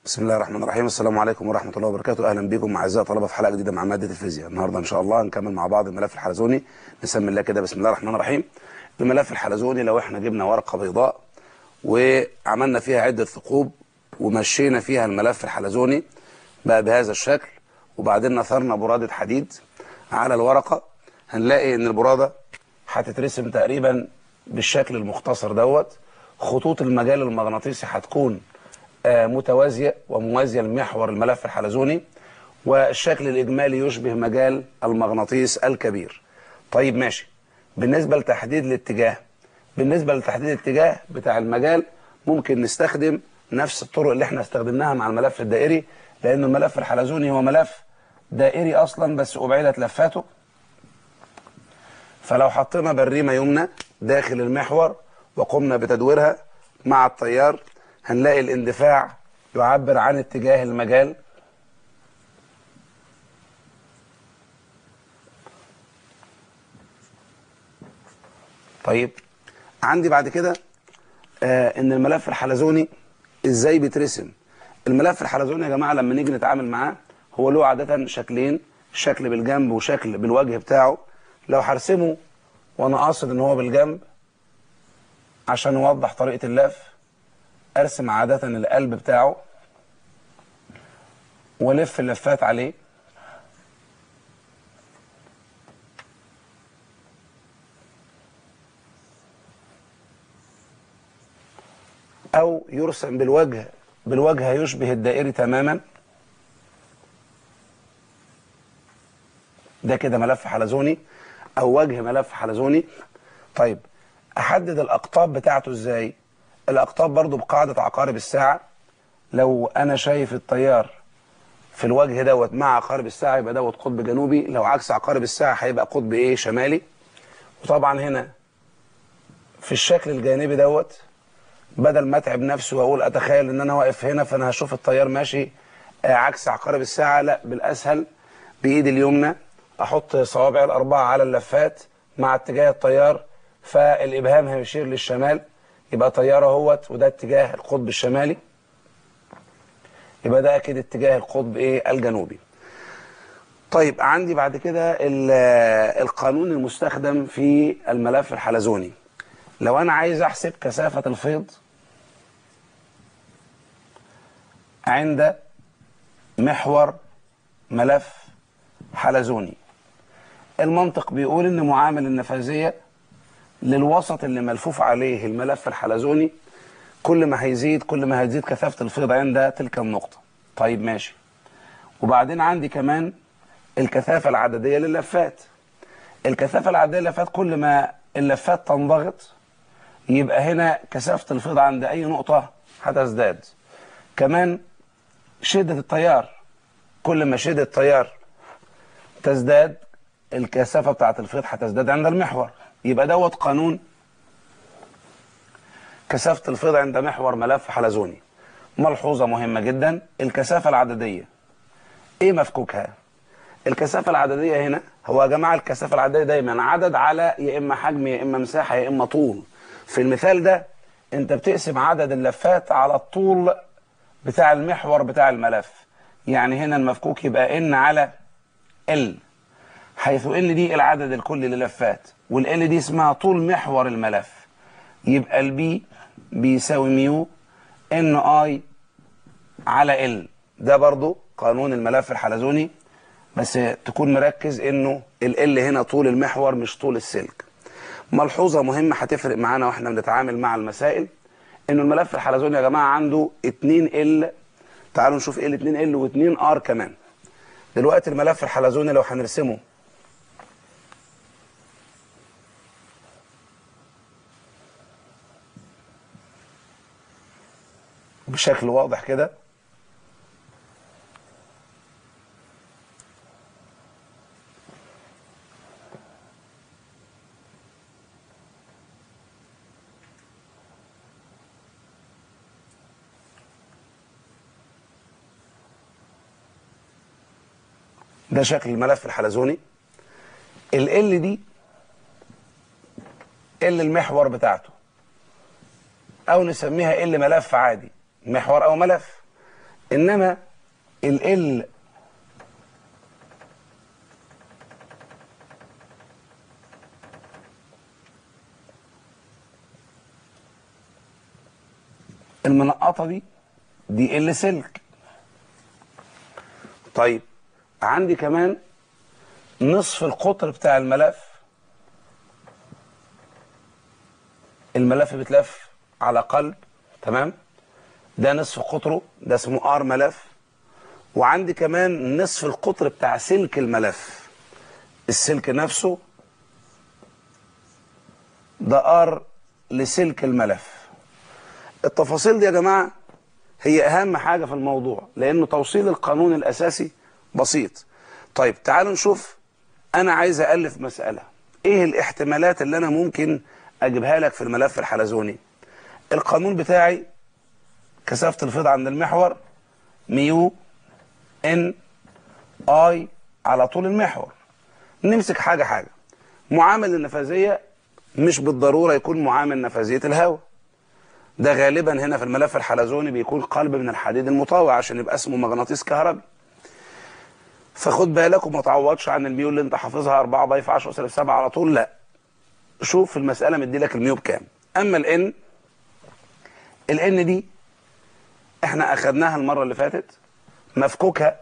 بسم الله الرحمن الرحيم السلام عليكم ورحمة الله وبركاته أهلا بكم أعزائي طلبة في حلقة جديدة مع مادة الفيزياء النهاردة إن شاء الله هنكمل مع بعض الملف الحلزوني نسمي الله كده بسم الله الرحمن الرحيم الملف الحلزوني لو احنا جبنا ورقة بيضاء وعملنا فيها عدة ثقوب ومشينا فيها الملف الحلزوني بقى بهذا الشكل وبعدين نثرنا برادة حديد على الورقة هنلاقي ان البرادة هتترسم تقريبا بالشكل المختصر دوت خطوط المجال المغناطيسي هتكون آه، متوازية وموازية لمحور الملف الحلزوني والشكل الإجمالي يشبه مجال المغناطيس الكبير طيب ماشي بالنسبة لتحديد الاتجاه بالنسبة لتحديد الاتجاه بتاع المجال ممكن نستخدم نفس الطرق اللي احنا استخدمناها مع الملف الدائري لأن الملف الحلزوني هو ملف دائري أصلا بس أبعدت لفاته فلو حطينا بريمة يمنى داخل المحور وقمنا بتدويرها مع التيار هنلاقي الاندفاع يعبر عن اتجاه المجال طيب عندي بعد كده آه ان الملف الحلزوني ازاي بيترسم الملف الحلزوني يا جماعه لما نيجي نتعامل معاه هو له عاده شكلين شكل بالجنب وشكل بالوجه بتاعه لو هرسمه وانا قاصد ان هو بالجنب عشان اوضح طريقه اللف ارسم عاده القلب بتاعه والف اللفات عليه او يرسم بالوجه بالوجه يشبه الدائري تماما ده كده ملف حلزوني او وجه ملف حلزوني طيب احدد الاقطاب بتاعته ازاي الاقطاب برضو بقاعدة عقارب الساعة لو انا شايف التيار في الوجه دوت مع عقارب الساعة يبقى دوت قطب جنوبي لو عكس عقارب الساعة هيبقى قطب ايه شمالي وطبعا هنا في الشكل الجانبي دوت بدل ما اتعب نفسي واقول اتخيل ان انا واقف هنا فانا هشوف التيار ماشي آه، عكس عقارب الساعة لا بالاسهل بايدي اليمنى احط صوابعي الاربعة على اللفات مع اتجاه التيار فالابهام هيشير للشمال يبقى تيار اهوت وده اتجاه القطب الشمالي يبقى ده اكيد اتجاه القطب ايه الجنوبي طيب عندي بعد كده ال- القانون المستخدم في الملف الحلزوني لو انا عايز احسب كثافة الفيض عند محور ملف حلزوني المنطق بيقول ان معامل النفاذية للوسط اللي ملفوف عليه الملف الحلزوني كل ما هيزيد كل ما هتزيد كثافة الفيض عند تلك النقطة طيب ماشي وبعدين عندي كمان الكثافة العددية لللفات الكثافة العددية لللفات كل ما اللفات تنضغط يبقى هنا كثافة الفيض عند أي نقطة هتزداد كمان شدة التيار كل ما شدة التيار تزداد الكثافة بتاعت الفيض هتزداد عند المحور يبقى دوت قانون كثافة الفيض عند محور ملف حلزوني ملحوظة مهمة جدا الكثافة العددية ايه مفكوكها الكثافة العددية هنا هو يا جماعة الكثافة العددية دايما عدد على يا إما حجم يا إما مساحة يا إما طول في المثال ده أنت بتقسم عدد اللفات على الطول بتاع المحور بتاع الملف يعني هنا المفكوك يبقى N على L حيث L دي العدد الكلي للفات وال L دي اسمها طول محور الملف يبقى البي بيساوي ميو ان اي على ال ده برضو قانون الملف الحلزوني بس تكون مركز انه ال هنا طول المحور مش طول السلك ملحوظة مهمة هتفرق معانا واحنا بنتعامل مع المسائل انه الملف الحلزوني يا جماعة عنده 2 ال تعالوا نشوف ايه ال 2 ال و2 ار كمان دلوقتي الملف الحلزوني لو هنرسمه بشكل واضح كده ده شكل الملف الحلزوني ال ال دي ال المحور بتاعته او نسميها ال ملف عادي محور او ملف انما ال المنقطة دي دي ال سلك طيب عندي كمان نصف القطر بتاع الملف الملف بيتلف على قلب تمام ده نصف قطره ده اسمه ار ملف وعندي كمان نصف القطر بتاع سلك الملف السلك نفسه ده ار لسلك الملف التفاصيل دي يا جماعة هي أهم حاجة في الموضوع لأنه توصيل القانون الأساسي بسيط طيب تعالوا نشوف أنا عايز ألف مسألة إيه الاحتمالات اللي أنا ممكن أجيبها لك في الملف الحلزوني القانون بتاعي كثافة الفيض عند المحور ميو ان اي على طول المحور نمسك حاجة حاجة معامل النفاذية مش بالضرورة يكون معامل نفاذية الهواء ده غالبا هنا في الملف الحلزوني بيكون قلب من الحديد المطاوع عشان يبقى اسمه مغناطيس كهربي فخد بالك وما تعوضش عن الميو اللي انت حافظها 4 باي في 10 سالب 7 على طول لا شوف المسألة مدي لك الميو بكام اما الان الان دي احنا اخدناها المرة اللي فاتت مفكوكها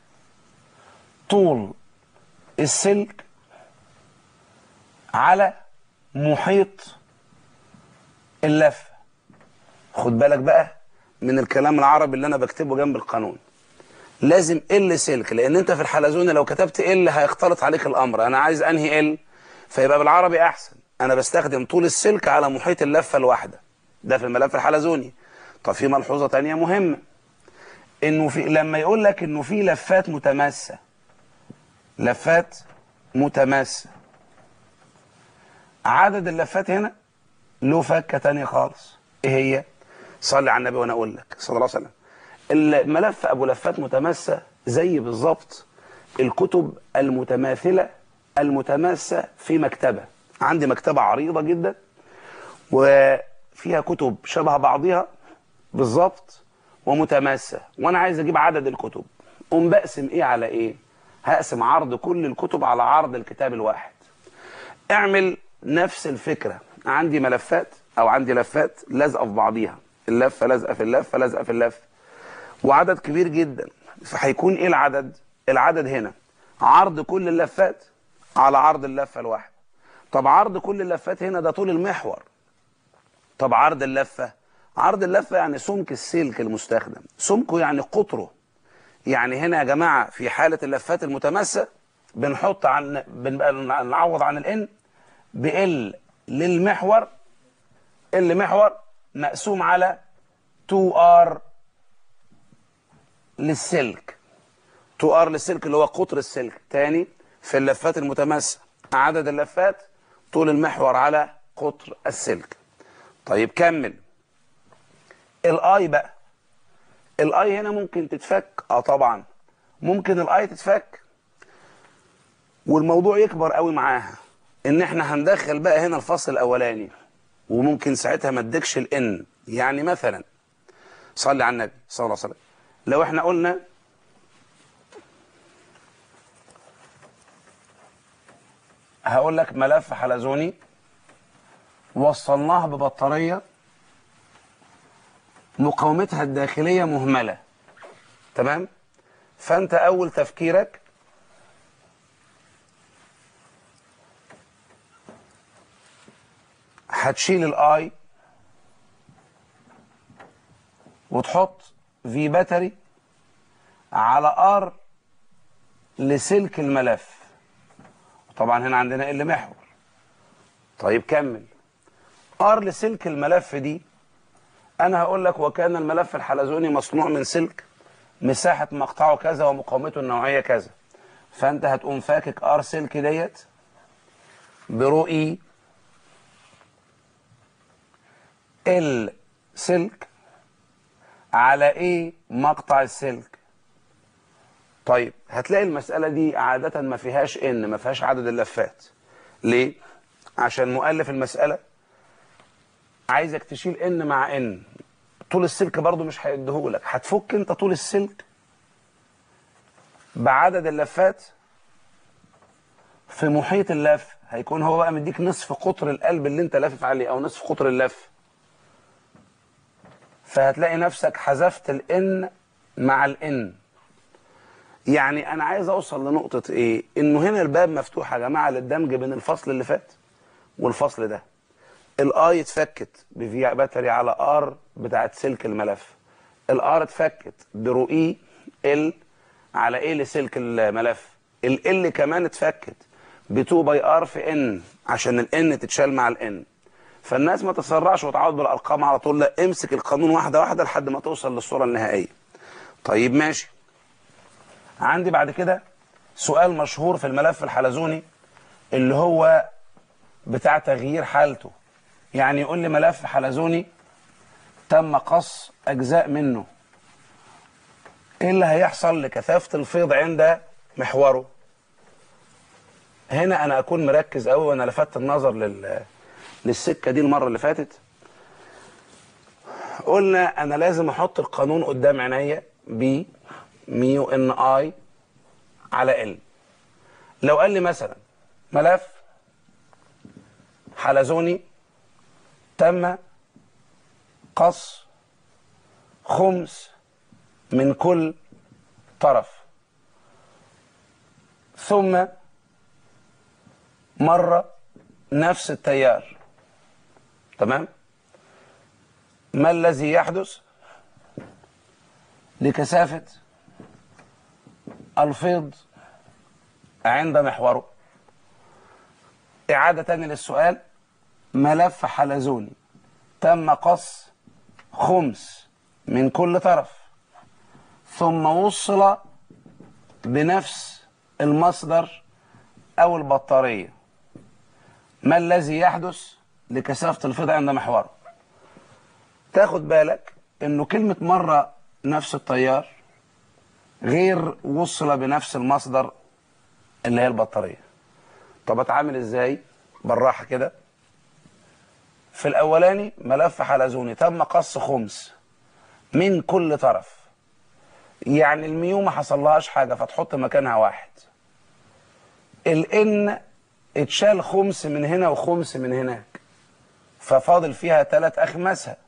طول السلك على محيط اللفه خد بالك بقى من الكلام العربي اللي انا بكتبه جنب القانون لازم ال سلك لان انت في الحلزونه لو كتبت ال هيختلط عليك الامر انا عايز انهي ال فيبقى بالعربي احسن انا بستخدم طول السلك على محيط اللفه الواحده ده في الملف الحلزوني طب في ملحوظه تانية مهمه انه في لما يقول لك انه في لفات متماسه لفات متماسه عدد اللفات هنا له فكه تانية خالص ايه هي صلي على النبي وانا اقول لك صلى الله عليه وسلم الملف ابو لفات متماسه زي بالظبط الكتب المتماثله المتماسه في مكتبه عندي مكتبه عريضه جدا وفيها كتب شبه بعضها بالظبط ومتماسه وانا عايز اجيب عدد الكتب قوم بقسم ايه على ايه هقسم عرض كل الكتب على عرض الكتاب الواحد اعمل نفس الفكره عندي ملفات او عندي لفات لازقه في بعضيها اللفه لازقه في اللفه لازقه في اللفه وعدد كبير جدا فهيكون ايه العدد العدد هنا عرض كل اللفات على عرض اللفه الواحده طب عرض كل اللفات هنا ده طول المحور طب عرض اللفه عرض اللفه يعني سمك السلك المستخدم سمكه يعني قطره يعني هنا يا جماعه في حاله اللفات المتماسه بنحط عن بنعوض عن الان بال للمحور اللي محور مقسوم على 2R للسلك 2R للسلك اللي هو قطر السلك تاني في اللفات المتماسة عدد اللفات طول المحور على قطر السلك طيب كمل الاي بقى الاي هنا ممكن تتفك اه طبعا ممكن الاي تتفك والموضوع يكبر قوي معاها ان احنا هندخل بقى هنا الفصل الاولاني وممكن ساعتها ما ادكش الان يعني مثلا صلي على النبي صلى الله عليه وسلم لو احنا قلنا هقول لك ملف حلزوني وصلناه ببطارية مقاومتها الداخلية مهملة تمام فانت اول تفكيرك هتشيل الاي وتحط في باتري على ار لسلك الملف طبعا هنا عندنا ال محور طيب كمل ار لسلك الملف دي انا هقول لك وكان الملف الحلزوني مصنوع من سلك مساحة مقطعه كذا ومقاومته النوعية كذا فانت هتقوم فاكك ار سلك ديت برو اي السلك على ايه مقطع السلك طيب هتلاقي المسألة دي عادة ما فيهاش ان ما فيهاش عدد اللفات ليه عشان مؤلف المسألة عايزك تشيل ان مع ان طول السلك برضو مش هيديهولك هتفك انت طول السلك بعدد اللفات في محيط اللف هيكون هو بقى مديك نصف قطر القلب اللي انت لافف عليه او نصف قطر اللف فهتلاقي نفسك حذفت الان مع الان يعني انا عايز اوصل لنقطة ايه انه هنا الباب مفتوح يا جماعة للدمج بين الفصل اللي فات والفصل ده الاي اتفكت بفي باتري على ار بتاعت سلك الملف الار اتفكت برو اي ال على ايه لسلك الملف ال ال كمان اتفكت ب 2 باي ار في ان عشان الان تتشال مع الان فالناس ما تسرعش وتعود بالارقام على طول لا امسك القانون واحده واحده لحد ما توصل للصوره النهائيه طيب ماشي عندي بعد كده سؤال مشهور في الملف الحلزوني اللي هو بتاع تغيير حالته يعني يقول لي ملف حلزوني تم قص اجزاء منه ايه اللي هيحصل لكثافه الفيض عند محوره هنا انا اكون مركز قوي وانا لفت النظر لل للسكه دي المره اللي فاتت قلنا انا لازم احط القانون قدام عينيا ب ميو ان اي على ال لو قال لي مثلا ملف حلزوني تم قص خمس من كل طرف ثم مرة نفس التيار تمام ما الذي يحدث لكثافة الفيض عند محوره إعادة تاني للسؤال ملف حلزوني تم قص خمس من كل طرف ثم وصل بنفس المصدر أو البطارية ما الذي يحدث لكثافة الفيض عند محوره تاخد بالك انه كلمة مرة نفس التيار غير وصل بنفس المصدر اللي هي البطارية طب اتعامل ازاي بالراحة كده في الاولاني ملف حلزوني تم قص خمس من كل طرف يعني الميو ما حصلهاش حاجة فتحط مكانها واحد الان اتشال خمس من هنا وخمس من هناك ففاضل فيها ثلاث اخماسها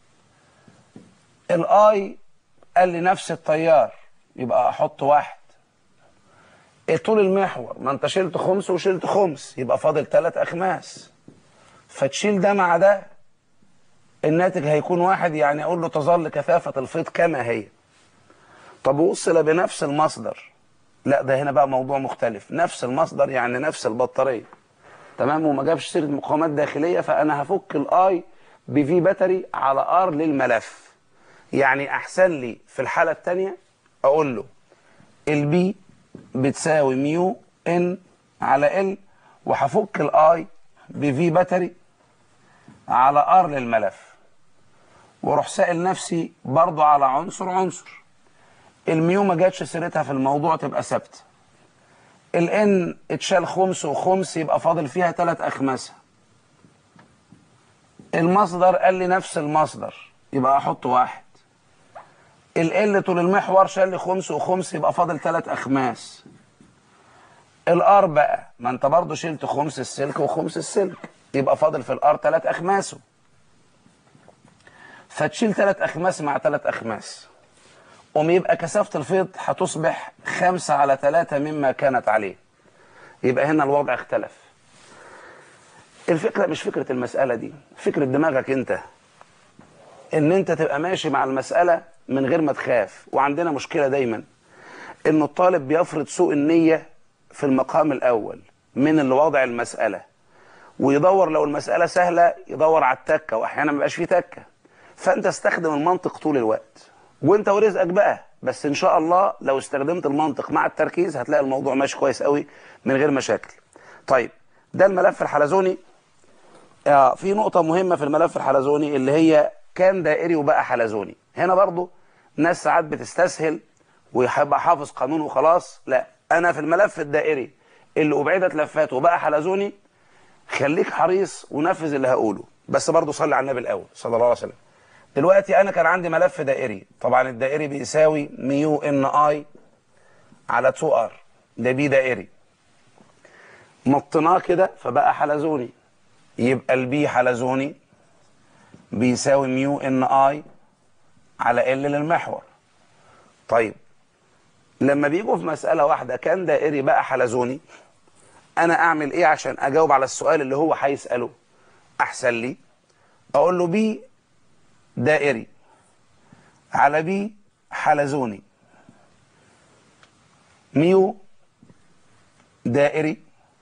الاي قال لي نفس التيار يبقى احط واحد طول المحور ما انت شلت خمس وشلت خمس يبقى فاضل ثلاث اخماس فتشيل ده مع ده الناتج هيكون واحد يعني اقول له تظل كثافة الفيض كما هي طب وصل بنفس المصدر لا ده هنا بقى موضوع مختلف نفس المصدر يعني نفس البطارية تمام وما جابش سيرة مقاومات داخلية فانا هفك الاي بفي باتري على ار للملف يعني احسن لي في الحالة التانية اقول له البي بتساوي ميو ان على ال وهفك الاي بفي باتري على ار للملف واروح سائل نفسي برضو على عنصر عنصر الميو ما جاتش سيرتها في الموضوع تبقى ثابته الان اتشال خمس وخمس يبقى فاضل فيها ثلاث اخماسه المصدر قال لي نفس المصدر يبقى احط واحد ال طول المحور شال لي خمس وخمس يبقى فاضل ثلاث اخماس الار بقى ما انت برضه شلت خمس السلك وخمس السلك يبقى فاضل في الار ثلاث اخماسه فتشيل ثلاث اخماس مع ثلاث اخماس قوم يبقى كثافه الفيض هتصبح خمسة على ثلاثة مما كانت عليه يبقى هنا الوضع اختلف الفكره مش فكره المساله دي فكره دماغك انت ان انت تبقى ماشي مع المساله من غير ما تخاف وعندنا مشكله دايما انه الطالب بيفرض سوء النيه في المقام الاول من اللي وضع المساله ويدور لو المساله سهله يدور على التكه واحيانا ما بيبقاش فيه تكه فانت استخدم المنطق طول الوقت وانت ورزقك بقى بس ان شاء الله لو استخدمت المنطق مع التركيز هتلاقي الموضوع ماشي كويس قوي من غير مشاكل طيب ده الملف الحلزوني آه في نقطة مهمة في الملف الحلزوني اللي هي كان دائري وبقى حلزوني هنا برضو ناس ساعات بتستسهل ويحب حافظ قانون وخلاص لا انا في الملف الدائري اللي ابعدت لفات وبقى حلزوني خليك حريص ونفذ اللي هقوله بس برضو صلي على النبي الاول صلى الله عليه وسلم دلوقتي انا كان عندي ملف دائري طبعا الدائري بيساوي ميو ان اي على 2 ار ده بي دائري مطيناه كده فبقى حلزوني يبقى البي حلزوني بيساوي ميو ان اي على ال للمحور طيب لما بيجوا في مسألة واحدة كان دائري بقى حلزوني انا اعمل ايه عشان اجاوب على السؤال اللي هو هيسأله احسن لي اقول له بي دائري على بي حلزوني ميو دائري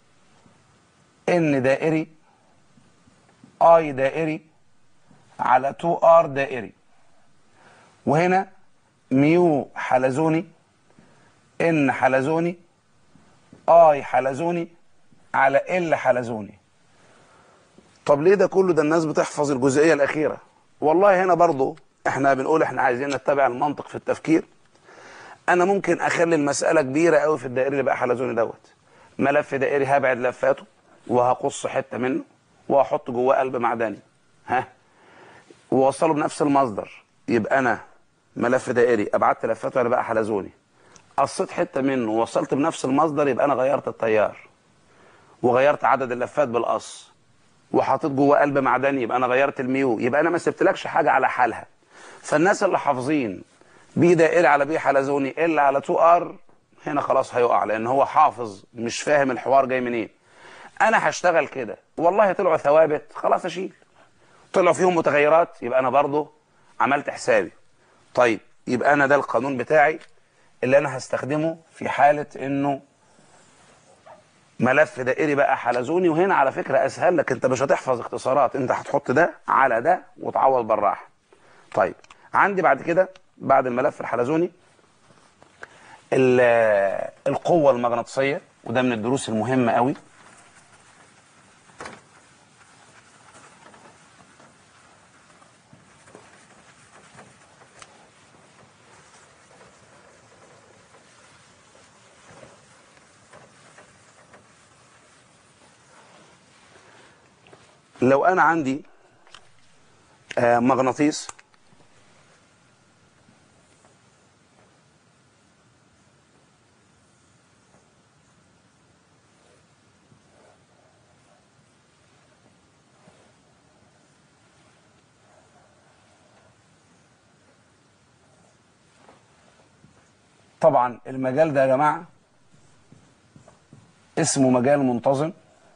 ان دائري اي دائري على 2 ار دائري وهنا ميو حلزوني ان حلزوني اي حلزوني على ال حلزوني طب ليه ده كله ده الناس بتحفظ الجزئيه الاخيره والله هنا برضو احنا بنقول احنا عايزين نتبع المنطق في التفكير انا ممكن اخلي المساله كبيره قوي في الدائري اللي بقى حلزوني دوت ملف دائري هبعد لفاته وهقص حته منه واحط جواه قلب معدني ها ووصله بنفس المصدر يبقى انا ملف دائري ابعدت لفاته انا بقى حلزوني قصيت حته منه ووصلت بنفس المصدر يبقى انا غيرت التيار وغيرت عدد اللفات بالقص وحطيت جوه قلب معدني يبقى انا غيرت الميو يبقى انا ما سبتلكش حاجه على حالها فالناس اللي حافظين بي دائري على بي حلزوني ال على 2 ار هنا خلاص هيقع لان هو حافظ مش فاهم الحوار جاي منين انا هشتغل كده والله طلعوا ثوابت خلاص اشيل طلعوا فيهم متغيرات يبقى انا برضه عملت حسابي طيب يبقى انا ده القانون بتاعي اللي انا هستخدمه في حالة انه ملف دائري بقى حلزوني وهنا على فكرة اسهل لك انت مش هتحفظ اختصارات انت هتحط ده على ده وتعوض بالراحة طيب عندي بعد كده بعد الملف الحلزوني القوة المغناطيسية وده من الدروس المهمة قوي لو انا عندي آه مغناطيس طبعا المجال ده يا جماعه اسمه مجال منتظم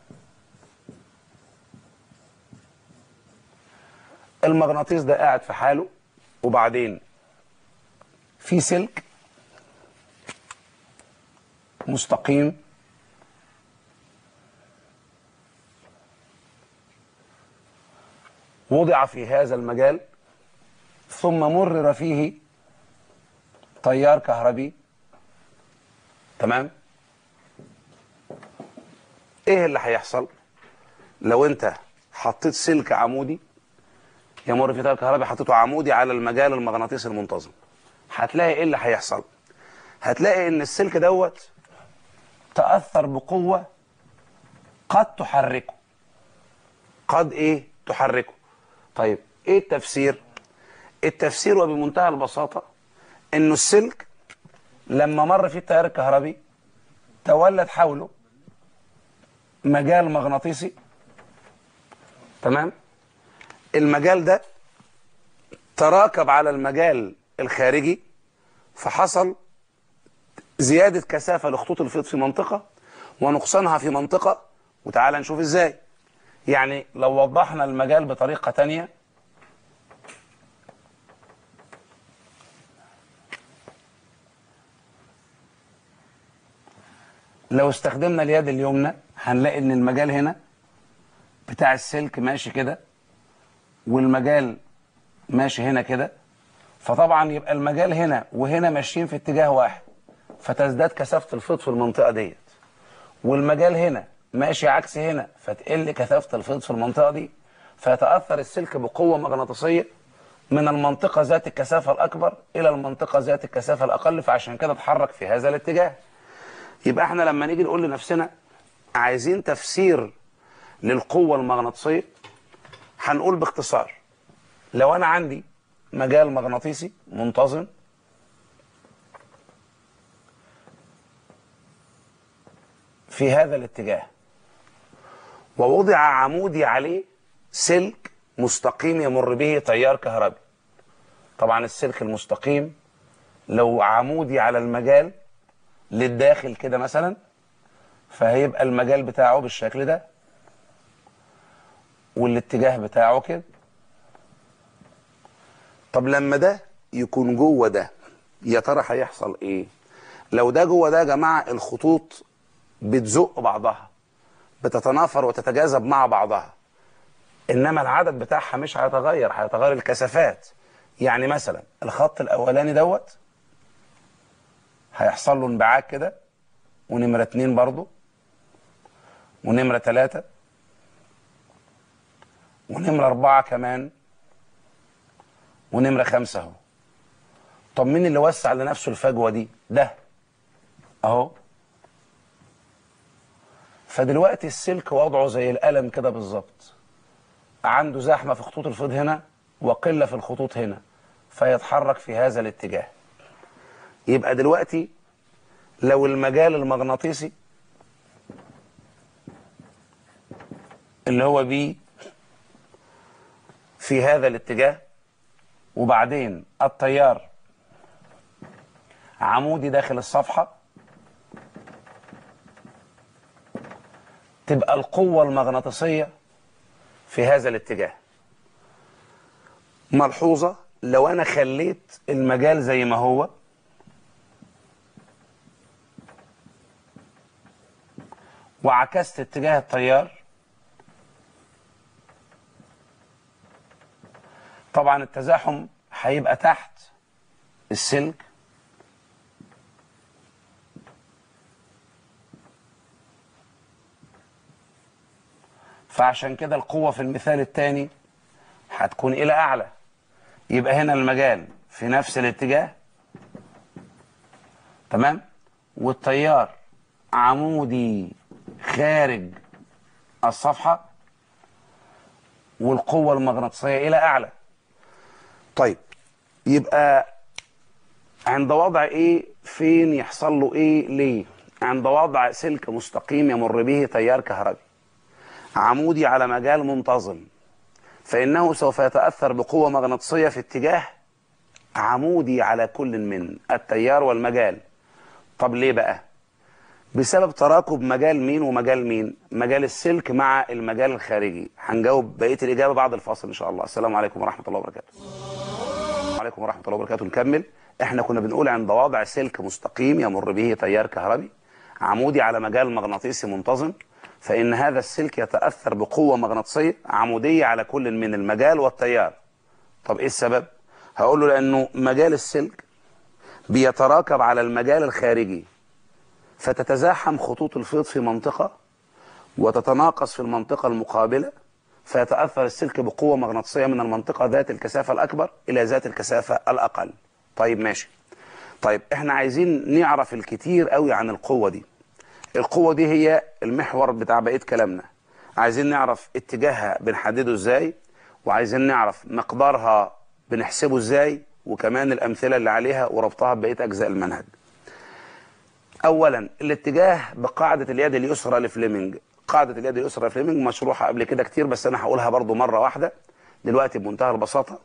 المغناطيس ده قاعد في حاله وبعدين في سلك مستقيم وضع في هذا المجال ثم مرر فيه تيار كهربي تمام ايه اللي هيحصل لو انت حطيت سلك عمودي يمر في تيار كهربي حطيته عمودي على المجال المغناطيسي المنتظم هتلاقي ايه اللي هيحصل هتلاقي ان السلك دوت تأثر بقوة قد تحركه قد ايه تحركه طيب ايه التفسير التفسير وبمنتهى البساطة انه السلك لما مر فيه التيار الكهربي تولد حوله مجال مغناطيسي تمام المجال ده تراكب على المجال الخارجي فحصل زيادة كثافة لخطوط الفيض في منطقة ونقصانها في منطقة وتعالى نشوف ازاي يعني لو وضحنا المجال بطريقة تانية لو استخدمنا اليد اليمنى هنلاقي ان المجال هنا بتاع السلك ماشي كده والمجال ماشي هنا كده فطبعا يبقى المجال هنا وهنا ماشيين في اتجاه واحد فتزداد كثافة الفيض في المنطقة ديت والمجال هنا ماشي عكس هنا فتقل كثافة الفيض في المنطقة دي فيتأثر السلك بقوة مغناطيسية من المنطقة ذات الكثافة الأكبر إلى المنطقة ذات الكثافة الأقل فعشان كده اتحرك في هذا الاتجاه يبقى احنا لما نيجي نقول لنفسنا عايزين تفسير للقوة المغناطيسية هنقول باختصار لو أنا عندي مجال مغناطيسي منتظم في هذا الاتجاه ووضع عمودي عليه سلك مستقيم يمر به تيار كهربي طبعا السلك المستقيم لو عمودي على المجال للداخل كده مثلا فهيبقى المجال بتاعه بالشكل ده والاتجاه بتاعه كده طب لما ده يكون جوه ده يا ترى هيحصل ايه لو ده جوه ده يا جماعه الخطوط بتزق بعضها بتتنافر وتتجاذب مع بعضها انما العدد بتاعها مش هيتغير هيتغير الكثافات يعني مثلا الخط الاولاني دوت هيحصل له انبعاج كده ونمرة اتنين برضو ونمرة تلاتة ونمرة أربعة كمان ونمرة خمسة أهو طب مين اللي وسع لنفسه الفجوة دي؟ ده أهو فدلوقتي السلك وضعه زي القلم كده بالظبط عنده زحمة في خطوط الفيض هنا وقلة في الخطوط هنا فيتحرك في هذا الاتجاه يبقى دلوقتي لو المجال المغناطيسي اللي هو بي في هذا الاتجاه وبعدين التيار عمودي داخل الصفحة تبقى القوة المغناطيسية في هذا الاتجاه ملحوظة لو أنا خليت المجال زي ما هو وعكست اتجاه التيار طبعا التزاحم هيبقى تحت السلك فعشان كده القوة في المثال الثاني هتكون إلى أعلى يبقى هنا المجال في نفس الاتجاه تمام والتيار عمودي خارج الصفحة والقوة المغناطيسية إلى أعلى طيب يبقى عند وضع إيه فين يحصل له إيه ليه عند وضع سلك مستقيم يمر به تيار كهربي عمودي على مجال منتظم فإنه سوف يتأثر بقوة مغناطيسية في اتجاه عمودي على كل من التيار والمجال طب ليه بقى بسبب تراكب مجال مين ومجال مين مجال السلك مع المجال الخارجي هنجاوب بقية الإجابة بعد الفاصل إن شاء الله السلام عليكم ورحمة الله وبركاته عليكم ورحمة الله وبركاته نكمل احنا كنا بنقول عند وضع سلك مستقيم يمر به تيار كهربي عمودي على مجال مغناطيسي منتظم فإن هذا السلك يتأثر بقوة مغناطيسية عمودية على كل من المجال والتيار طب إيه السبب؟ هقول له لأنه مجال السلك بيتراكب على المجال الخارجي فتتزاحم خطوط الفيض في منطقة وتتناقص في المنطقة المقابلة فيتأثر السلك بقوة مغناطيسية من المنطقة ذات الكثافة الأكبر إلى ذات الكثافة الأقل طيب ماشي طيب احنا عايزين نعرف الكتير قوي عن القوة دي القوة دي هي المحور بتاع بقية كلامنا عايزين نعرف اتجاهها بنحدده ازاي وعايزين نعرف مقدارها بنحسبه ازاي وكمان الأمثلة اللي عليها وربطها ببقية أجزاء المنهج أولا الاتجاه بقاعدة اليد اليسرى لفليمنج قاعدة اليد اليسرى لفليمنج مشروحة قبل كده كتير بس أنا هقولها برضو مرة واحدة دلوقتي بمنتهى البساطة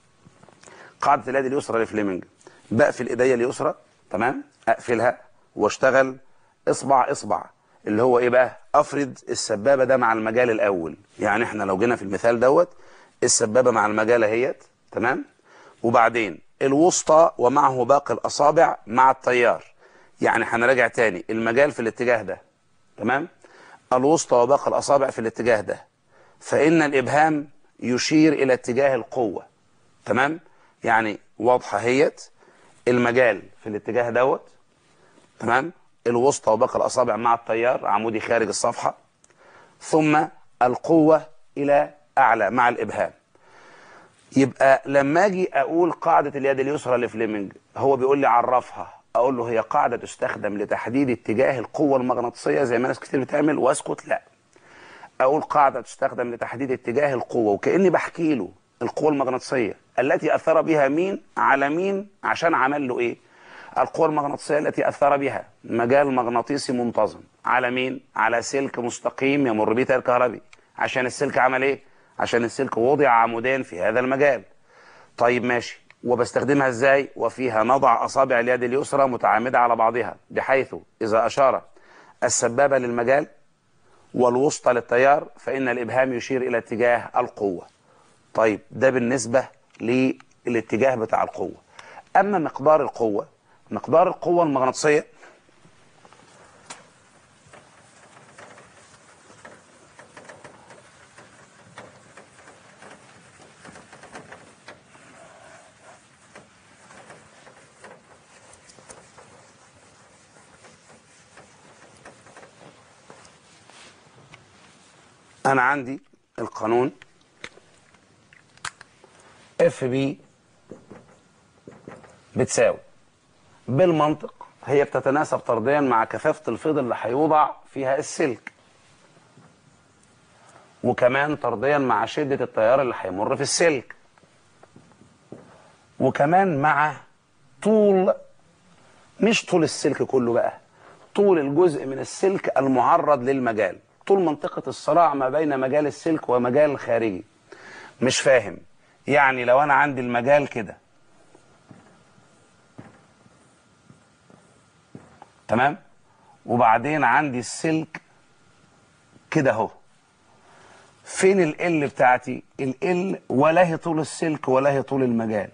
قاعدة اليد اليسرى لفليمنج بقفل ايديا اليسرى تمام اقفلها واشتغل اصبع اصبع اللي هو ايه بقى افرد السبابه ده مع المجال الاول يعني احنا لو جينا في المثال دوت السبابه مع المجال اهيت تمام وبعدين الوسطى ومعه باقي الاصابع مع التيار يعني هنراجع تاني المجال في الاتجاه ده تمام الوسطى وباقي الاصابع في الاتجاه ده فان الابهام يشير الى اتجاه القوه تمام يعني واضحه هيت المجال في الاتجاه دوت تمام الوسطى وباقي الاصابع مع التيار عمودي خارج الصفحه ثم القوه الى اعلى مع الابهام يبقى لما اجي اقول قاعده اليد اليسرى لفليمنج هو بيقول لي عرفها اقول له هي قاعده تستخدم لتحديد اتجاه القوه المغناطيسيه زي ما ناس كتير بتعمل واسكت لا اقول قاعده تستخدم لتحديد اتجاه القوه وكاني بحكي له القوة المغناطيسية التي أثر بها مين على مين عشان عمل له إيه القوة المغناطيسية التي أثر بها مجال مغناطيسي منتظم على مين على سلك مستقيم يمر به تيار كهربي عشان السلك عمل إيه عشان السلك وضع عمودين في هذا المجال طيب ماشي وبستخدمها ازاي وفيها نضع اصابع اليد اليسرى متعامده على بعضها بحيث اذا اشار السبابه للمجال والوسطى للتيار فان الابهام يشير الى اتجاه القوه طيب ده بالنسبه للاتجاه بتاع القوه اما مقدار القوه مقدار القوه المغناطيسيه انا عندي القانون اف بي بتساوي بالمنطق هي بتتناسب طرديا مع كثافة الفيض اللي هيوضع فيها السلك وكمان طرديا مع شدة التيار اللي هيمر في السلك وكمان مع طول مش طول السلك كله بقى طول الجزء من السلك المعرض للمجال طول منطقة الصراع ما بين مجال السلك ومجال الخارجي مش فاهم يعني لو أنا عندي المجال كده تمام وبعدين عندي السلك كده اهو فين ال بتاعتي ال ولا هي طول السلك ولا هي طول المجال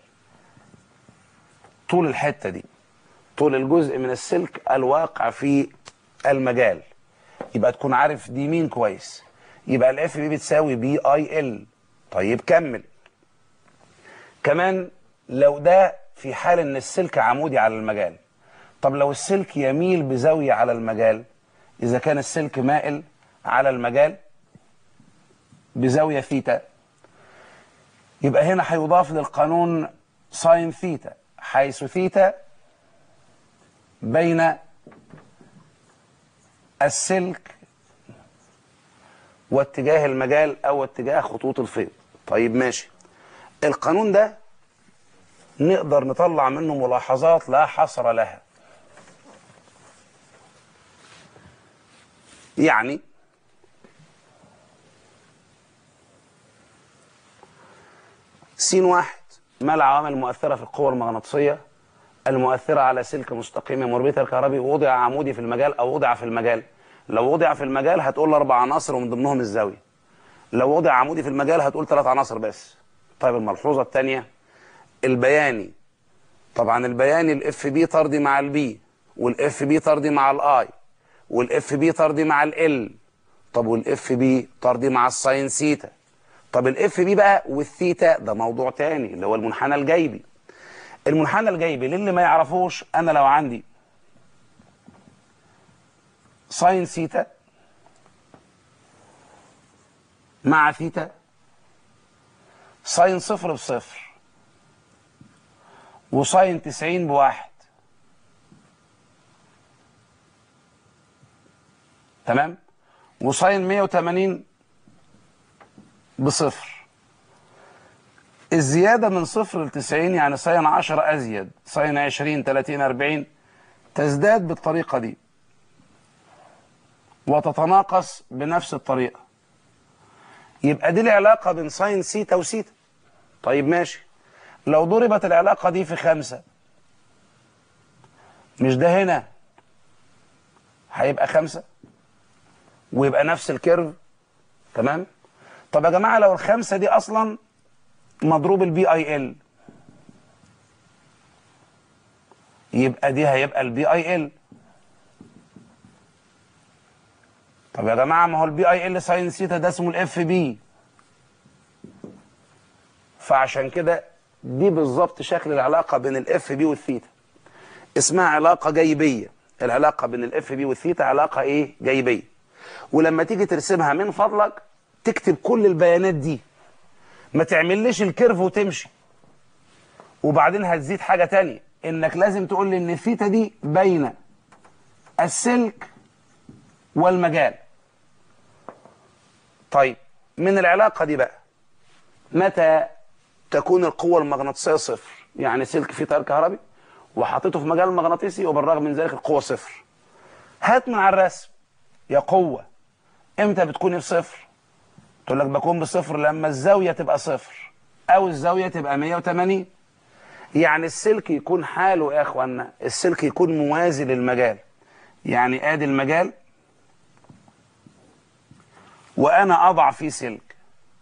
طول الحتة دي طول الجزء من السلك الواقع في المجال يبقى تكون عارف دي مين كويس يبقى الاف بي بتساوي بي اي ال طيب كمل كمان لو ده في حال ان السلك عمودي على المجال طب لو السلك يميل بزاوية على المجال اذا كان السلك مائل على المجال بزاوية ثيتا يبقى هنا هيضاف للقانون ساين ثيتا حيث ثيتا بين السلك واتجاه المجال او اتجاه خطوط الفيض طيب ماشي القانون ده نقدر نطلع منه ملاحظات لا حصر لها يعني س واحد ما العوامل المؤثرة في القوة المغناطيسية المؤثرة على سلك مستقيم يمر به الكهربي وضع عمودي في المجال أو وضع في المجال لو وضع في المجال هتقول أربع عناصر ومن ضمنهم الزاوية لو وضع عمودي في المجال هتقول ثلاث عناصر بس طيب الملحوظة الثانية البياني طبعا البياني الاف بي طردي مع البي والاف بي طردي مع الاي والاف بي طردي مع ال طب والاف بي طردي مع الساين سيتا طب الاف بي بقى والثيتا ده موضوع تاني اللي هو المنحنى الجيبي المنحنى الجيبي للي ما يعرفوش انا لو عندي ساين سيتا مع ثيتا ساين صفر بصفر وساين تسعين بواحد تمام وساين مية وتمانين بصفر الزيادة من صفر لتسعين يعني ساين عشرة أزيد ساين عشرين تلاتين أربعين تزداد بالطريقة دي وتتناقص بنفس الطريقة يبقى دي العلاقة بين ساين سيتا وسيتا طيب ماشي لو ضربت العلاقة دي في خمسة مش ده هنا هيبقى خمسة ويبقى نفس الكيرف تمام طب يا جماعة لو الخمسة دي أصلا مضروب البي اي ال يبقى دي هيبقى البي اي ال طب يا جماعة ما هو البي اي ال ساين سيتا ده اسمه الاف بي فعشان كده دي بالظبط شكل العلاقة بين الاف بي والثيتا اسمها علاقة جيبية العلاقة بين الاف بي والثيتا علاقة ايه جيبية ولما تيجي ترسمها من فضلك تكتب كل البيانات دي ما تعمليش الكيرف وتمشي وبعدين هتزيد حاجة تانية انك لازم تقول لي ان الثيتا دي بين السلك والمجال طيب من العلاقة دي بقى متى تكون القوة المغناطيسية صفر يعني سلك فيه تيار كهربي وحطيته في مجال مغناطيسي وبالرغم من ذلك القوة صفر هات من على الرسم يا قوة امتى بتكوني بصفر تقول لك بكون بصفر لما الزاوية تبقى صفر او الزاوية تبقى 180 يعني السلك يكون حاله يا اخوانا السلك يكون موازي للمجال يعني ادي المجال وانا اضع فيه سلك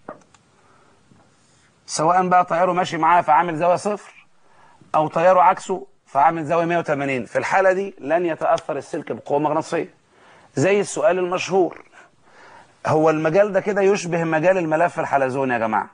سواء بقى طياره ماشي معاه فعامل زاويه صفر او طياره عكسه فعامل زاويه 180 في الحاله دي لن يتاثر السلك بقوه مغناطيسيه زي السؤال المشهور هو المجال ده كده يشبه مجال الملف الحلزوني يا جماعه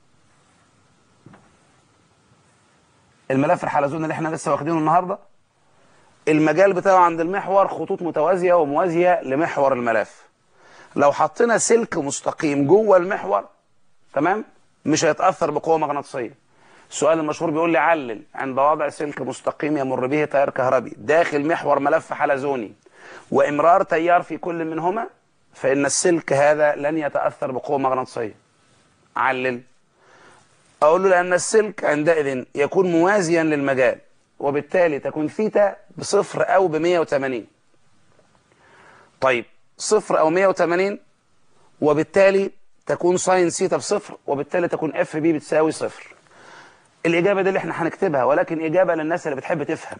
الملف الحلزوني اللي احنا لسه واخدينه النهارده المجال بتاعه عند المحور خطوط متوازيه وموازيه لمحور الملف لو حطينا سلك مستقيم جوه المحور تمام مش هيتاثر بقوه مغناطيسيه السؤال المشهور بيقول لي علل عند وضع سلك مستقيم يمر به تيار كهربي داخل محور ملف حلزوني وامرار تيار في كل منهما فان السلك هذا لن يتاثر بقوه مغناطيسيه علل اقول له لان السلك عندئذ يكون موازيا للمجال وبالتالي تكون ثيتا بصفر او ب 180 طيب صفر او 180 وبالتالي تكون ساين ثيتا بصفر وبالتالي تكون اف بي بتساوي صفر الاجابه دي اللي احنا هنكتبها ولكن اجابه للناس اللي بتحب تفهم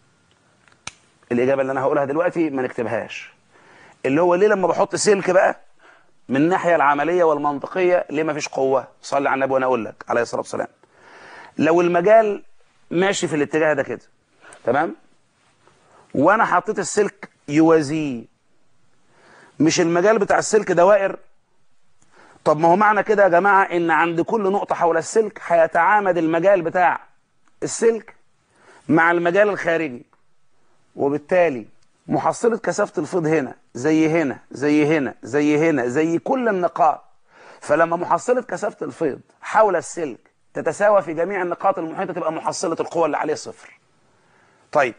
الاجابه اللي انا هقولها دلوقتي ما نكتبهاش اللي هو ليه لما بحط سلك بقى من الناحيه العمليه والمنطقيه ليه ما فيش قوه صلي على النبي وانا اقول لك عليه الصلاه والسلام لو المجال ماشي في الاتجاه ده كده تمام وانا حطيت السلك يوازيه مش المجال بتاع السلك دوائر طب ما هو معنى كده يا جماعه ان عند كل نقطه حول السلك هيتعامد المجال بتاع السلك مع المجال الخارجي وبالتالي محصلة كثافة الفيض هنا زي هنا زي هنا زي هنا زي كل النقاط فلما محصلة كثافة الفيض حول السلك تتساوى في جميع النقاط المحيطة تبقى محصلة القوة اللي عليه صفر طيب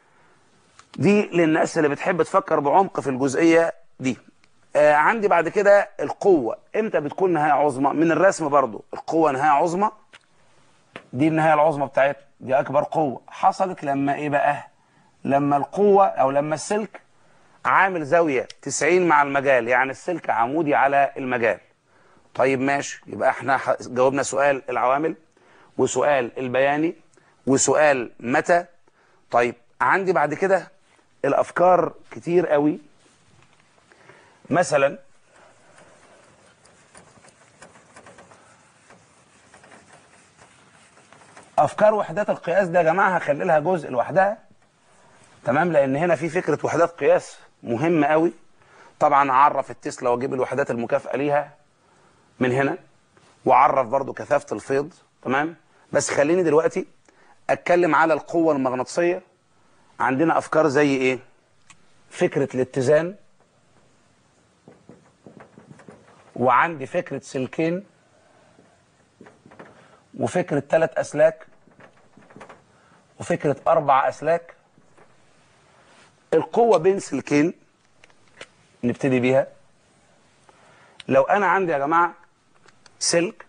دي للناس اللي بتحب تفكر بعمق في الجزئية دي آه عندي بعد كده القوة امتى بتكون نهاية عظمى من الرسم برضو القوة نهاية عظمى دي النهاية العظمى بتاعتنا دي أكبر قوة حصلت لما إيه بقى لما القوة أو لما السلك عامل زاوية 90 مع المجال يعني السلك عمودي على المجال طيب ماشي يبقى احنا جاوبنا سؤال العوامل وسؤال البياني وسؤال متى طيب عندي بعد كده الأفكار كتير قوي مثلا أفكار وحدات القياس ده يا جماعة هخلي لها جزء لوحدها تمام لان هنا في فكره وحدات قياس مهمه قوي طبعا اعرف التسلا واجيب الوحدات المكافئه ليها من هنا واعرف برضو كثافه الفيض تمام بس خليني دلوقتي اتكلم على القوه المغناطيسيه عندنا افكار زي ايه فكره الاتزان وعندي فكره سلكين وفكره ثلاث اسلاك وفكره اربع اسلاك القوة بين سلكين نبتدي بيها لو أنا عندي يا جماعة سلك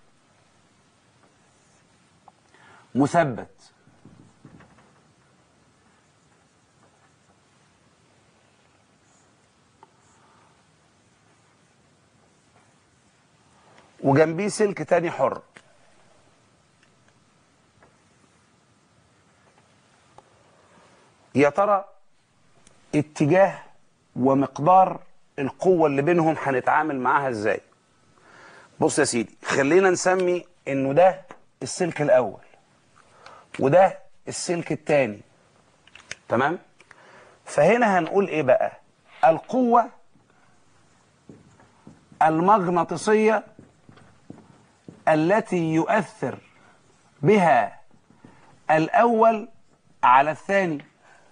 مثبت وجنبيه سلك تاني حر يا ترى اتجاه ومقدار القوة اللي بينهم هنتعامل معاها ازاي بص يا سيدي خلينا نسمي انه ده السلك الاول وده السلك الثاني تمام فهنا هنقول ايه بقى القوة المغناطيسية التي يؤثر بها الأول على الثاني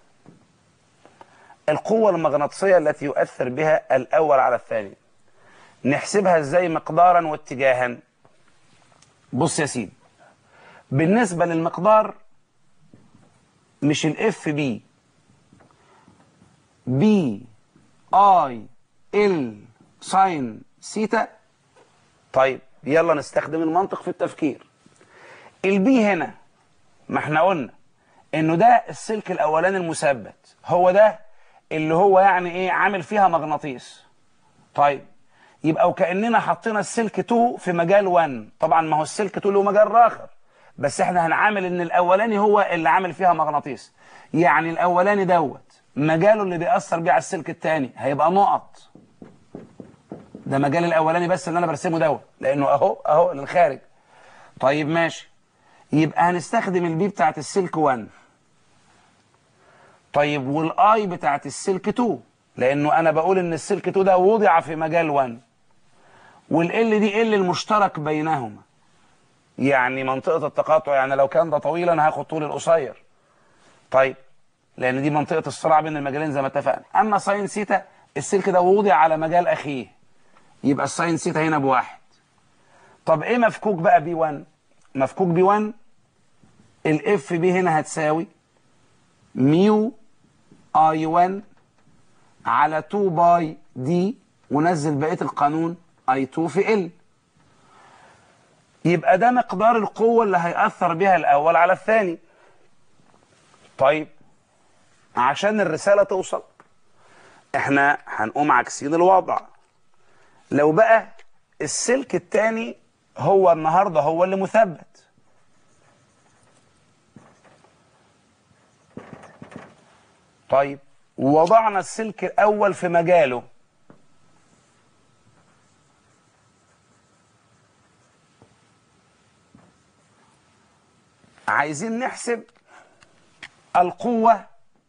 القوة المغناطيسية التي يؤثر بها الأول على الثاني نحسبها ازاي مقدارا واتجاها بص يا سيدي بالنسبة للمقدار مش الاف بي بي اي ال ساين سيتا طيب يلا نستخدم المنطق في التفكير البي هنا ما احنا قلنا انه ده السلك الاولاني المثبت هو ده اللي هو يعني ايه عامل فيها مغناطيس طيب يبقى وكاننا حطينا السلك 2 في مجال 1 طبعا ما هو السلك 2 له مجال اخر بس احنا هنعامل ان الاولاني هو اللي عامل فيها مغناطيس يعني الاولاني دوت مجاله اللي بيأثر بيه على السلك الثاني هيبقى نقط ده مجال الاولاني بس اللي انا برسمه دوت لانه اهو اهو للخارج طيب ماشي يبقى هنستخدم البي بتاعت السلك 1 طيب والاي بتاعت السلك 2 لانه انا بقول ان السلك 2 ده وضع في مجال 1 والال دي ال المشترك بينهما يعني منطقة التقاطع يعني لو كان ده طويل انا هاخد طول القصير طيب لان دي منطقة الصراع بين المجالين زي ما اتفقنا اما ساين سيتا السلك ده وضع على مجال اخيه يبقى الساين سيتا هنا بواحد طب ايه مفكوك بقى بي 1 مفكوك بي 1 الاف بي هنا هتساوي ميو اي 1 على 2 باي دي ونزل بقيه القانون اي 2 في ال يبقى ده مقدار القوه اللي هيأثر بها الاول على الثاني طيب عشان الرساله توصل احنا هنقوم عكسين الوضع لو بقى السلك الثاني هو النهارده هو اللي مثبت طيب ووضعنا السلك الأول في مجاله عايزين نحسب القوة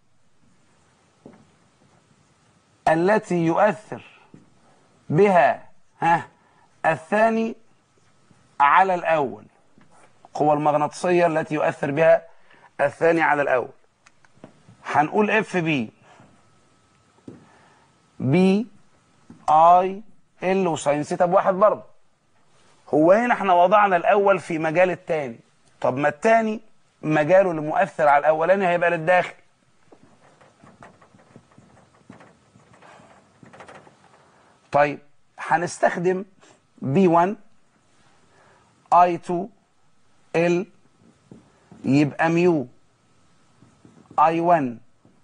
التي يؤثر بها ها الثاني على الأول القوة المغناطيسية التي يؤثر بها الثاني على الأول هنقول اف بي بي اي ال وساين سيتا بواحد برضه هو هنا احنا وضعنا الاول في مجال الثاني طب ما الثاني مجاله المؤثر على الاولاني هيبقى للداخل طيب هنستخدم بي 1 اي 2 ال يبقى ميو اي 1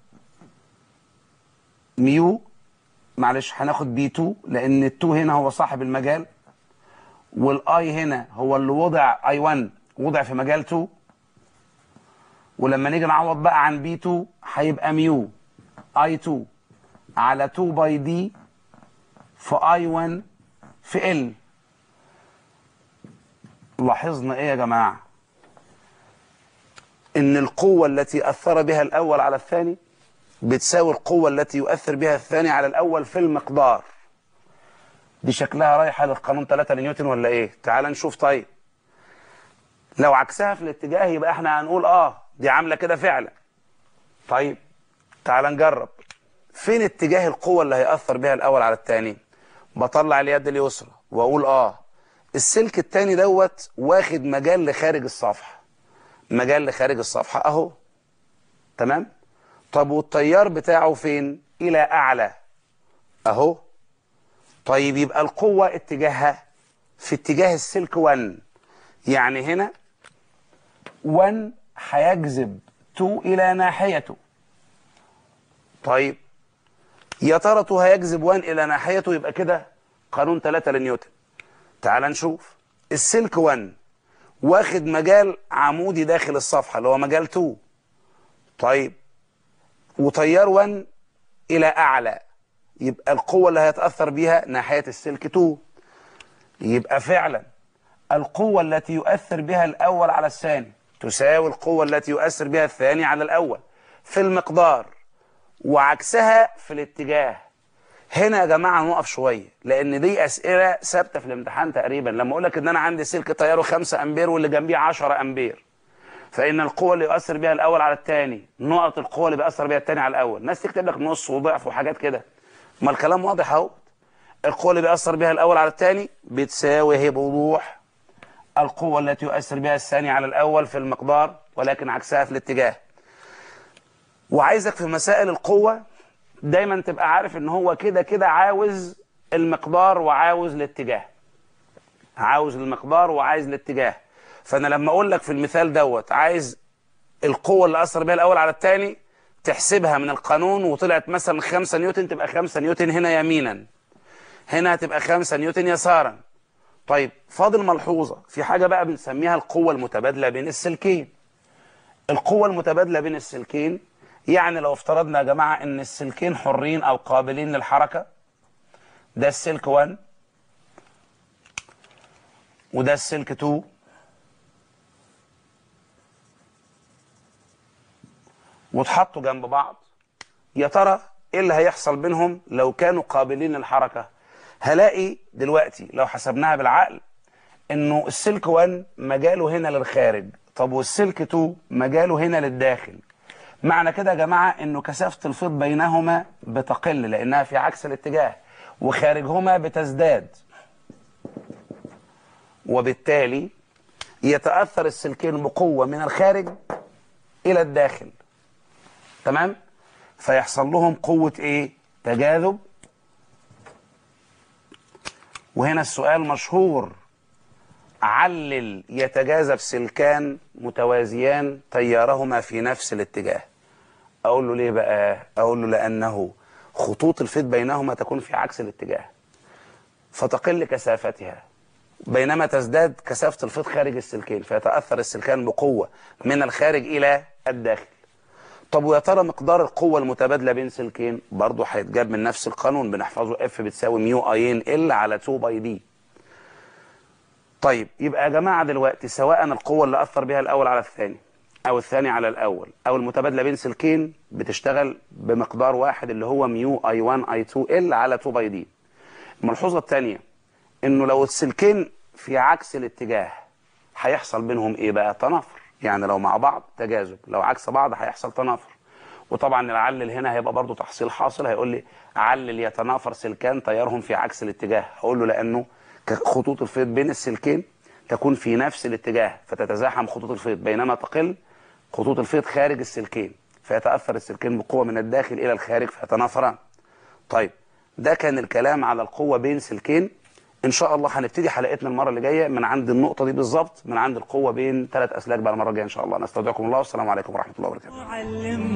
ميو معلش هناخد بي 2 لان ال 2 هنا هو صاحب المجال والاي هنا هو اللي وضع اي 1 وضع في مجال 2 ولما نيجي نعوض بقى عن بي 2 هيبقى ميو اي 2 على 2 باي دي في اي 1 في ال لاحظنا ايه يا جماعه ان القوة التي اثر بها الاول على الثاني بتساوي القوة التي يؤثر بها الثاني على الاول في المقدار دي شكلها رايحة للقانون 3 لنيوتن ولا ايه تعال نشوف طيب لو عكسها في الاتجاه يبقى احنا هنقول اه دي عاملة كده فعلا طيب تعال نجرب فين اتجاه القوة اللي هيأثر بها الاول على الثاني بطلع اليد اليسرى واقول اه السلك الثاني دوت واخد مجال لخارج الصفحه مجال لخارج الصفحة اهو تمام طب والتيار بتاعه فين الى اعلى اهو طيب يبقى القوة اتجاهها في اتجاه السلك 1 يعني هنا 1 هيجذب 2 الى ناحيته طيب يا ترى 2 هيجذب 1 الى ناحيته يبقى كده قانون 3 لنيوتن تعال نشوف السلك 1 واخد مجال عمودي داخل الصفحة اللي هو مجال 2 طيب وتيار 1 إلى أعلى يبقى القوة اللي هيتأثر بيها ناحية السلك 2 يبقى فعلا القوة التي يؤثر بها الأول على الثاني تساوي القوة التي يؤثر بها الثاني على الأول في المقدار وعكسها في الاتجاه هنا يا جماعة نقف شوية لأن دي أسئلة ثابتة في الامتحان تقريبا لما أقول لك إن أنا عندي سلك تياره 5 أمبير واللي جنبيه 10 أمبير فإن القوة اللي يؤثر بها الأول على الثاني نقط القوة اللي بيأثر بها الثاني على الأول ناس تكتب لك نص وضعف وحاجات كده ما الكلام واضح أهو القوة اللي بيأثر بها الأول على الثاني بتساوي هي بوضوح القوة التي يؤثر بها الثاني على الأول في المقدار ولكن عكسها في الاتجاه وعايزك في مسائل القوة دايما تبقى عارف ان هو كده كده عاوز المقدار وعاوز الاتجاه عاوز المقدار وعايز الاتجاه فانا لما اقول لك في المثال دوت عايز القوه اللي اثر بها الاول على الثاني تحسبها من القانون وطلعت مثلا 5 نيوتن تبقى 5 نيوتن هنا يمينا هنا هتبقى 5 نيوتن يسارا طيب فاضل ملحوظه في حاجه بقى بنسميها القوه المتبادله بين السلكين القوه المتبادله بين السلكين يعني لو افترضنا يا جماعه ان السلكين حرين او قابلين للحركه ده السلك 1 وده السلك 2 واتحطوا جنب بعض يا ترى ايه اللي هيحصل بينهم لو كانوا قابلين للحركه هلاقي دلوقتي لو حسبناها بالعقل انه السلك 1 مجاله هنا للخارج طب والسلك 2 مجاله هنا للداخل معنى كده يا جماعه انه كثافه الفيض بينهما بتقل لانها في عكس الاتجاه وخارجهما بتزداد وبالتالي يتاثر السلكين بقوه من الخارج الى الداخل تمام فيحصل لهم قوه ايه تجاذب وهنا السؤال مشهور علل يتجاذب سلكان متوازيان تيارهما في نفس الاتجاه اقول له ليه بقى اقول له لانه خطوط الفيض بينهما تكون في عكس الاتجاه فتقل كثافتها بينما تزداد كثافه الفيض خارج السلكين فيتاثر السلكان بقوه من الخارج الى الداخل طب ويا ترى مقدار القوة المتبادلة بين سلكين برضه هيتجاب من نفس القانون بنحفظه اف بتساوي ميو ايين ال على 2 باي دي طيب يبقى يا جماعة دلوقتي سواء القوة اللي أثر بها الأول على الثاني أو الثاني على الأول أو المتبادلة بين سلكين بتشتغل بمقدار واحد اللي هو ميو اي 1 اي 2 ال على 2 باي دي الملحوظة الثانية إنه لو السلكين في عكس الاتجاه هيحصل بينهم إيه بقى تنافر يعني لو مع بعض تجاذب لو عكس بعض هيحصل تنافر وطبعا العلل هنا هيبقى برضو تحصيل حاصل هيقول لي علل يتنافر سلكان تيارهم في عكس الاتجاه هقول له لانه خطوط الفيض بين السلكين تكون في نفس الاتجاه فتتزاحم خطوط الفيض بينما تقل خطوط الفيض خارج السلكين فيتاثر السلكين بقوه من الداخل الى الخارج فيتنافران طيب ده كان الكلام على القوه بين سلكين ان شاء الله هنبتدي حلقتنا المره اللي جايه من عند النقطه دي بالظبط من عند القوه بين ثلاث اسلاك بقى المره الجايه ان شاء الله نستودعكم الله والسلام عليكم ورحمه الله وبركاته علم